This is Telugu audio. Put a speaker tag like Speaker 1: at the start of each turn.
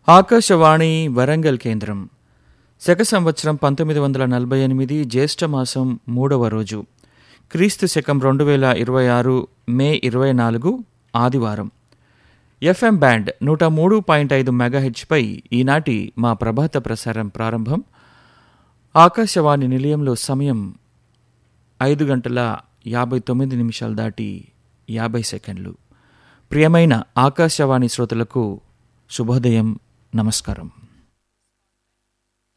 Speaker 1: ఆకాశవాణి వరంగల్ కేంద్రం శక సంవత్సరం పంతొమ్మిది వందల నలభై ఎనిమిది జ్యేష్ఠ మాసం మూడవ రోజు క్రీస్తు శకం రెండు వేల ఇరవై ఆరు మే ఇరవై నాలుగు ఆదివారం ఎఫ్ఎం బ్యాండ్ నూట మూడు పాయింట్ ఐదు మెగాహెచ్పై ఈనాటి మా ప్రభాత ప్రసారం ప్రారంభం ఆకాశవాణి నిలయంలో సమయం ఐదు గంటల యాభై తొమ్మిది నిమిషాలు దాటి యాభై సెకండ్లు ప్రియమైన ఆకాశవాణి శ్రోతలకు శుభోదయం నమస్కారం